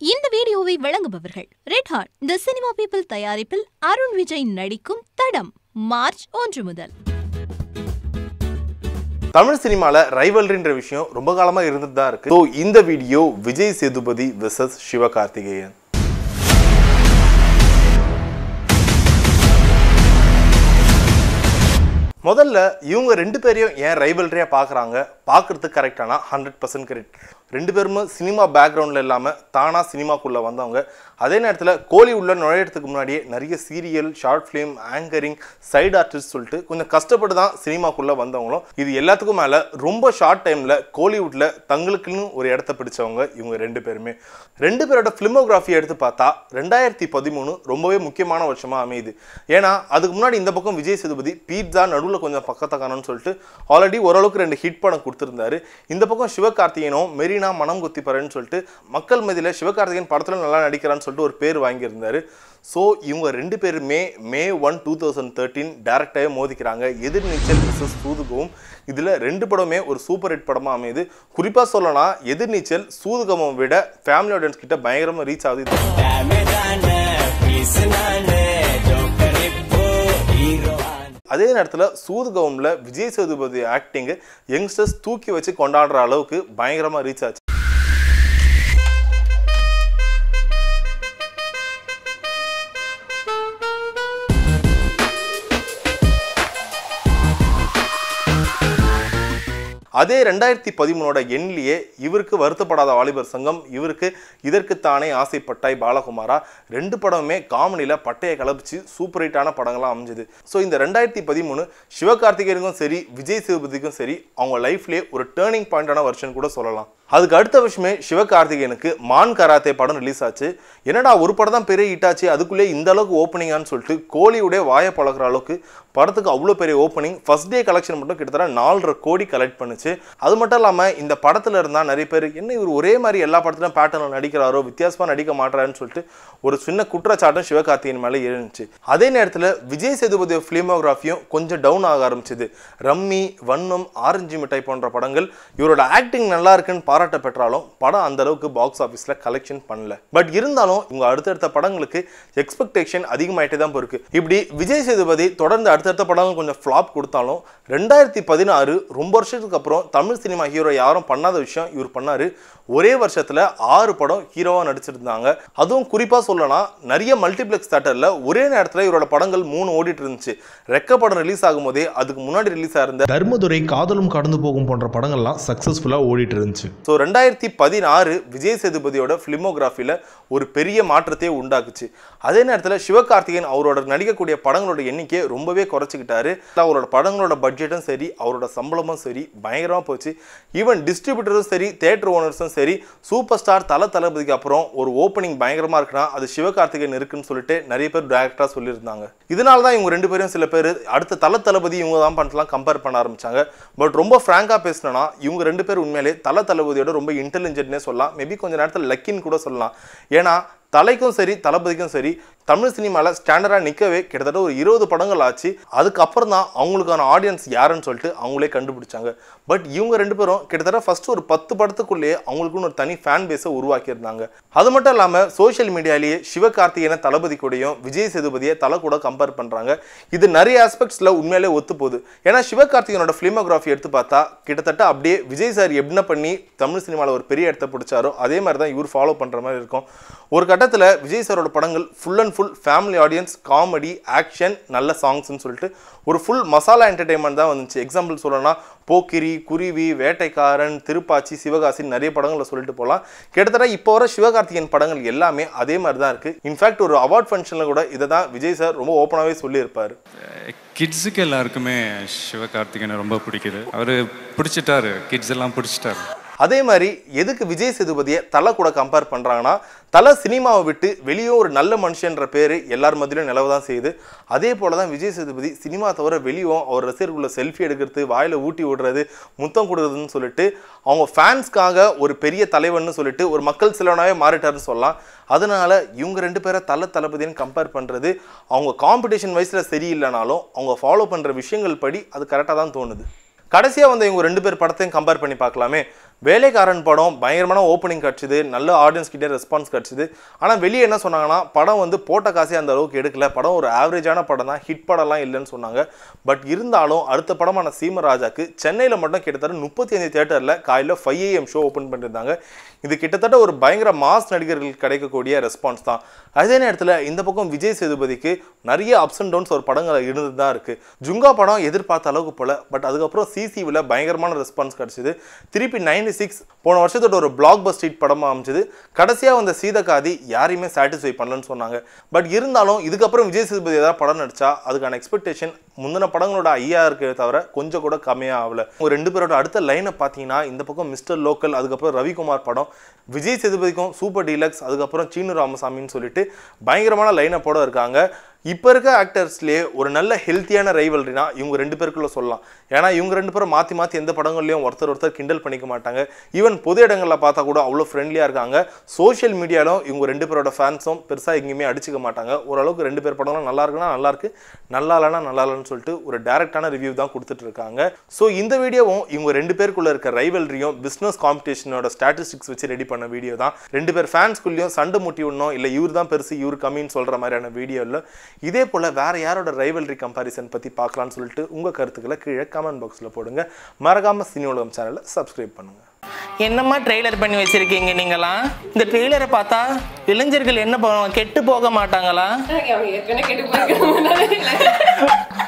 இந்த வீடியோவை வழங்குபவர்கள் red heart the cinema people தயாரிப்பில் அருண் விஜய் நடிக்கும் தடம் மார்ச் ஒன்று முதல் தமிழ் சினிமால ரைவல்ரின்ற விஷயம் ரொம்ப காலமா இருந்துட்டு தான் இருக்கு ஸோ இந்த வீடியோ விஜய் சேதுபதி விசஸ் சிவகார்த்திகேயன் முதல்ல இவங்க ரெண்டு பேரையும் ஏன் ரைவல்ரியா பார்க்குறாங்க பார்க்கறதுக்கு கரெக்டானா ஹண்ட்ரட் பர்சன்ட் கரெக்ட் ரெண்டு பேருமே சினிமா பேக்ரவுண்டில் இல்லாமல் தானாக சினிமாக்குள்ளே வந்தவங்க அதே நேரத்தில் கோலி உள்ள நுழையிறதுக்கு முன்னாடியே நிறைய serial short film anchoring side artist சொல்லிட்டு கொஞ்சம் கஷ்டப்பட்டு தான் சினிமாக்குள்ளே வந்தவங்களும் இது எல்லாத்துக்கும் மேலே ரொம்ப ஷார்ட் டைமில் கோலிவுட்டில் தங்களுக்குன்னு ஒரு இடத்த பிடிச்சவங்க இவங்க ரெண்டு பேருமே ரெண்டு பேரோட ஃபிலிமோகிராஃபி எடுத்து பார்த்தா ரெண்டாயிரத்தி பதிமூணு ரொம்பவே முக்கியமான வருஷமாக அமையுது ஏன்னா அதுக்கு முன்னாடி இந்த பக்கம் விஜய் சேதுபதி பீட்சா நடுவில் கொஞ்சம் பக்கத்தை காணும்னு சொல்லிட்டு ஆல்ரெடி ஓரளவுக்கு ரெண்டு ஹிட் படம் கொடுத்துருந்தாரு இந்த பக்கம் சிவகார்த்திகேயனும் மெரினா மனம் குத்தி பறன்னு சொல்லிட்டு மக்கள் மதியில் சிவகார்த்திகேயன் படத்தில் நல்லா நடிக்கிறான்னு சொல்லிட்டு ஒரு பேர் வாங்கியிருந்தாரு ஸோ இவங்க ரெண்டு பேருமே May one two thousand thirteen டேரக்டாகவே மோதிக்கிறாங்க எதிர்நீச்சல் மிஸ்ஸஸ் சூதுகவும் இதில் ரெண்டு படமே ஒரு சூப்பர் ஹிட் படமாக அமையுது குறிப்பாக சொல்லலாம் எதிர்நீச்சல் சூதுகமம் விட ஃபேமிலி ஆடியன்ஸ் கிட்ட பயங்கரமாக ரீச் ஆகுது அதே நேரத்தில் சூதுகவமில் விஜய் சேதுபதி ஆக்டிங்கு யங்ஸ்டர்ஸ் தூக்கி வச்சு கொண்டாடுற அளவுக்கு பயங்கரமாக ரீச் ஆச்சு அதே ரெண்டாயிரத்தி பதிமூணோட எண்ணிலேயே இவருக்கு வருத்தப்படாத வாலிபர் சங்கம் இவருக்கு இதற்குத்தானே ஆசைப்பட்டாய் பாலகுமாரா ரெண்டு படமுமே காமெடியில் பட்டையை கலப்பிச்சு சூப்பர் ஹிட்டான படங்களாக அமைஞ்சுது ஸோ இந்த ரெண்டாயிரத்தி பதிமூணு சிவகார்த்திகேயனுக்கும் சரி விஜய் சேதுபதிக்கும் சரி அவங்க லைஃப்லேயே ஒரு டேர்னிங் பாயிண்டான வருஷன் கூட சொல்லலாம் அதுக்கு அடுத்த வருஷமே சிவகார்த்திகேயனுக்கு மான் கராத்தே படம் ரிலீஸ் ஆச்சு என்னடா ஒரு படம் தான் பெரிய ஹிட் ஆச்சு அதுக்குள்ளே இந்த அளவுக்கு ஓப்பனிங்கான்னு சொல்லிட்டு கோலியுடைய வாயை பழகிற அளவுக்கு படத்துக்கு அவ்வளோ பெரிய ஓப்பனிங் ஃபர்ஸ்ட் டே கலெக்ஷன் மட்டும் கிட்டத்தட்ட நாலரை கோடி கலெக்ட் பண்ணுச்சு அது மட்டும் இல்லாமல் இந்த படத்தில் இருந்தால் நிறைய பேர் என்ன இவர் ஒரே மாதிரி எல்லா படத்துலையும் பேட்டர்னில் நடிக்கிறாரோ வித்தியாசமாக நடிக்க மாட்டாருன்னு சொல்லிட்டு ஒரு சின்ன குற்றச்சாட்டும் சிவகார்த்திகேயன் மேலே இருந்துச்சு அதே நேரத்தில் விஜய் சேதுபதி ஃபிலிமோகிராஃபியும் கொஞ்சம் டவுன் ஆக ஆரம்பிச்சது ரம்மி வண்ணம் ஆரஞ்சு மிட்டாய் போன்ற படங்கள் இவரோட ஆக்டிங் நல்லா இருக்குன்னு பாராட்ட பெற்றாலும் படம் அந்த அளவுக்கு பாக்ஸ் ஆஃபீஸில் கலெக்ஷன் பண்ணல பட் இருந்தாலும் இவங்க அடுத்தடுத்த படங்களுக்கு எக்ஸ்பெக்டேஷன் அதிகமாயிட்டே தான் போயிருக்கு இப்படி விஜய் சேதுபதி தொடர்ந்து அடுத்தடுத்த படங்கள் கொஞ்சம் ஃப்ளாப் கொடுத்தாலும் ரெண்டாயிரத்தி பதினாறு ரொம்ப வருஷத்துக்கு அப்புறம் தமிழ் சினிமா ஹீரோ யாரும் பண்ணாத விஷயம் இவர் பண்ணாரு ஒரே வருஷத்துல ஆறு படம் ஹீரோவாக நடிச்சிருந்தாங்க அதுவும் குறிப்பாக சொல்லலாம் நிறைய மல்டிப்ளெக்ஸ் தேட்டரில் ஒரே நேரத்தில் இவரோட படங்கள் மூணு ஓடிட்டு இருந்துச்சு ரெக்க படம் ரிலீஸ் ஆகும்போதே அதுக்கு முன்னாடி ரிலீஸ் ஆயிருந்த தர்மதுரை காதலும் கடந்து போகும் போன்ற படங்கள்லாம் சக்ஸஸ்ஃபுல்லாக ஓடிட்டு இருந்துச்சு ஸோ ரெண்டாயிரத்தி பதினாறு விஜய் சேதுபதியோட ஃபிலிமோகிராஃபியில் ஒரு பெரிய மாற்றத்தையே உண்டாக்குச்சு அதே நேரத்தில் சிவகார்த்திகேயன் அவரோட நடிக்கக்கூடிய படங்களோட எண்ணிக்கையை ரொம்பவே குறைச்சிக்கிட்டாரு அவரோட படங்களோட பட்ஜெட்டும் சரி அவரோட சம்பளமும் சரி பயங்கரமாக போச்சு ஈவன் டிஸ்ட்ரிபியூட்டரும் சரி தேட்டர் ஓனர்ஸும் சரி சூப்பர் ஸ்டார் தல தளபதிக்கு அப்புறம் ஒரு ஓப்பனிங் பயங்கரமாக இருக்குன்னா அது சிவகார்த்திகேயன் இருக்குன்னு சொல்லிட்டு நிறைய பேர் டேரக்டாக சொல்லியிருந்தாங்க இதனால தான் இவங்க ரெண்டு பேரும் சில பேர் அடுத்த தல தளபதி இவங்க தான் பண்ணலாம் கம்பேர் பண்ண ஆரம்பிச்சாங்க பட் ரொம்ப ஃப்ராங்காக பேசினா இவங்க ரெண்டு பேர் உண்மையிலே தல தளபதியோட ரொம்ப இன்டெலிஜென்ட்னே சொல்லலாம் மேபி கொஞ்ச நேரத்தில் லக்கின்னு கூட சொல்லலாம் ஏன்னா தலைக்கும் சரி தளபதிக்கும் சரி தமிழ் சினிமாவில் ஸ்டாண்டர்டாக நிற்கவே கிட்டத்தட்ட ஒரு இருபது படங்கள் ஆச்சு அதுக்கப்புறம் தான் அவங்களுக்கான ஆடியன்ஸ் யாருன்னு சொல்லிட்டு அவங்களே கண்டுபிடிச்சாங்க பட் இவங்க ரெண்டு பேரும் கிட்டத்தட்ட ஃபர்ஸ்ட் ஒரு பத்து படத்துக்குள்ளேயே அவங்களுக்குன்னு ஒரு தனி ஃபேன் பேஸை உருவாக்கியிருந்தாங்க அது மட்டும் இல்லாமல் சோஷியல் மீடியாலேயே சிவகார்த்திகேயனை தளபதி கூடயும் விஜய் சேதுபதியை தலை கூட கம்பேர் பண்ணுறாங்க இது நிறைய ஆஸ்பெக்ட்ஸில் உண்மையிலே ஒத்து போகுது ஏன்னா சிவகார்த்திகேயனோட ஃபிலிமோகிராஃபி எடுத்து பார்த்தா கிட்டத்தட்ட அப்படியே விஜய் சார் என்ன பண்ணி தமிழ் சினிமாவில் ஒரு பெரிய இடத்த பிடிச்சாரோ அதே மாதிரி தான் இவர் ஃபாலோ பண்ணுற மாதிரி இருக்கும் ஒரு கட்டத்தில் விஜய் சாரோட படங்கள் full and full family audience comedy action நல்ல சாங்ஸ்னு சொல்லிட்டு ஒரு ஃபுல் மசாலா என்டர்டைன்மெண்ட் தான் வந்துச்சு எக்ஸாம்பிள் சொல்லணும்னா போக்கிரி குருவி வேட்டைக்காரன் திருப்பாச்சி சிவகாசி நிறைய படங்களை சொல்லிட்டு போகலாம் கிட்டத்தட்ட இப்போ வர சிவகார்த்திகேயன் படங்கள் எல்லாமே அதே மாதிரி தான் இருக்குது இன்ஃபேக்ட் ஒரு அவார்ட் ஃபங்க்ஷனில் கூட இதை தான் விஜய் சார் ரொம்ப ஓப்பனாகவே சொல்லியிருப்பார் கிட்ஸுக்கு எல்லாருக்குமே சிவகார்த்திகேயனை ரொம்ப பிடிக்குது அவர் பிடிச்சிட்டாரு கிட்ஸ் எல்லாம் பிடிச்சிட்டாரு அதே மாதிரி எதுக்கு விஜய் சேதுபதியை தலை கூட கம்பேர் பண்ணுறாங்கன்னா தலை சினிமாவை விட்டு வெளியே ஒரு நல்ல மனுஷன்ற பேர் எல்லார் மத்தியிலும் நிலவு தான் செய்யுது அதே போல தான் விஜய் சேதுபதி சினிமா தவிர வெளியும் அவர் ரசிகர்குள்ள செல்ஃபி எடுக்கிறது வாயில் ஊட்டி விடுறது முத்தம் கொடுக்குறதுன்னு சொல்லிட்டு அவங்க ஃபேன்ஸ்க்காக ஒரு பெரிய தலைவன்னு சொல்லிட்டு ஒரு மக்கள் சிலவனாவே மாறிட்டாருன்னு சொல்லலாம் அதனால இவங்க ரெண்டு பேரை தல தளபதின்னு கம்பேர் பண்ணுறது அவங்க காம்படிஷன் வயசில் சரியில்லைனாலும் அவங்க ஃபாலோ பண்ணுற விஷயங்கள் படி அது கரெக்டாக தான் தோணுது கடைசியாக வந்த இவங்க ரெண்டு பேர் படத்தையும் கம்பேர் பண்ணி பார்க்கலாமே வேலைக்காரன் படம் பயங்கரமான ஓப்பனிங் கிடச்சிது நல்ல ஆடியன்ஸ் கிட்டே ரெஸ்பான்ஸ் கிடச்சிது ஆனால் வெளியே என்ன சொன்னாங்கன்னா படம் வந்து போட்ட காசே அந்த அளவுக்கு எடுக்கல படம் ஒரு ஆவரேஜான படம் தான் ஹிட் படம்லாம் இல்லைன்னு சொன்னாங்க பட் இருந்தாலும் அடுத்த படமான சீமராஜாக்கு சென்னையில் மட்டும் கிட்டத்தட்ட முப்பத்தி அஞ்சு தேட்டரில் காலையில் ஃபைவ் ஏஎம் ஷோ ஓப்பன் பண்ணியிருந்தாங்க இது கிட்டத்தட்ட ஒரு பயங்கர மாஸ் நடிகர்களுக்கு கிடைக்கக்கூடிய ரெஸ்பான்ஸ் தான் அதே நேரத்தில் இந்த பக்கம் விஜய் சேதுபதிக்கு நிறைய அப்ஸ் அண்ட் டவுன்ஸ் ஒரு படங்கள் இருந்து தான் இருக்குது ஜுங்கா படம் எதிர்பார்த்த அளவுக்கு போல பட் அதுக்கப்புறம் சிசிவில் பயங்கரமான ரெஸ்பான்ஸ் கிடச்சிது திருப்பி நைன்டி சிக்ஸ் போன வருஷத்தோட ஒரு பிளாக் பஸ் ஸ்ட்ரீட் படமாக அமைஞ்சது கடைசியாக வந்த சீதகாதி யாரையுமே சாட்டிஸ்ஃபை பண்ணலன்னு சொன்னாங்க பட் இருந்தாலும் இதுக்கப்புறம் விஜய் சேதுபதி ஏதாவது படம் நடிச்சா அதுக்கான எக்ஸ்பெக்டேஷன் முந்தின படங்களோட ஐயா இருக்கே தவிர கொஞ்சம் கூட கம்மியாக ஆகல ஒரு ரெண்டு பேரோட அடுத்த லைனை பார்த்தீங்கன்னா இந்த பக்கம் மிஸ்டர் லோக்கல் அதுக்கப்புறம் ரவிக்குமார் படம் விஜய் சேதுபதிக்கும் சூப்பர் டீலக்ஸ் அதுக்கப்புறம் சீனு ராமசாமின்னு சொல்லிட்டு பயங்கரமான லைனப்போட இருக்காங்க இப்போ இருக்க ஆக்டர்ஸ்லேயே ஒரு நல்ல ஹெல்த்தியான ரைவல்ரினா இவங்க ரெண்டு பேருக்குள்ள சொல்லலாம் ஏன்னா இவங்க ரெண்டு பேரும் மாற்றி மாற்றி எந்த படங்கள்லையும் ஒருத்தர் ஒருத்தர் கிண்டல் பண்ணிக்க மாட்டாங்க ஈவன் பொது இடங்களில் பார்த்தா கூட அவ்வளோ ஃப்ரெண்ட்லியாக இருக்காங்க சோஷியல் மீடியாலும் இவங்க ரெண்டு பேரோட ஃபேன்ஸும் பெருசாக எங்கேயுமே அடிச்சுக்க மாட்டாங்க ஓரளவுக்கு ரெண்டு பேர் படங்களும் நல்லா இருக்குன்னா நல்லா இருக்கு நல்லா இல்லைனா நல்லா இல்லைன்னு சொல்லிட்டு ஒரு டேரக்டான ரிவ்யூ தான் கொடுத்துட்டு இருக்காங்க ஸோ இந்த வீடியோவும் இவங்க ரெண்டு பேருக்குள்ள இருக்க ரைவல்ரியும் பிஸ்னஸ் காம்படிஷனோட ஸ்டாட்டிஸ்டிக்ஸ் வச்சு ரெடி பண்ண வீடியோ தான் ரெண்டு பேர் ஃபேன்ஸ்குள்ளேயும் சண்டை முட்டி விடணும் இல்லை இவர் தான் பெருசு இவர் கம்மின்னு சொல்கிற மாதிரியான வீடியோ இல்லை இதே போல் வேற யாரோட ரைவல்ரி கம்பாரிசன் பற்றி பார்க்கலாம்னு சொல்லிட்டு உங்கள் கருத்துக்களை கீழே கமெண்ட் பாக்ஸில் போடுங்க மறக்காம சினி உலகம் சேனலை சப்ஸ்கிரைப் பண்ணுங்க என்னம்மா ட்ரெய்லர் பண்ணி வச்சிருக்கீங்க நீங்களாம் இந்த ட்ரெய்லரை பார்த்தா இளைஞர்கள் என்ன பண்ணுவாங்க கெட்டு போக மாட்டாங்களா அவங்க ஏற்கனவே கெட்டு போயிருக்காங்க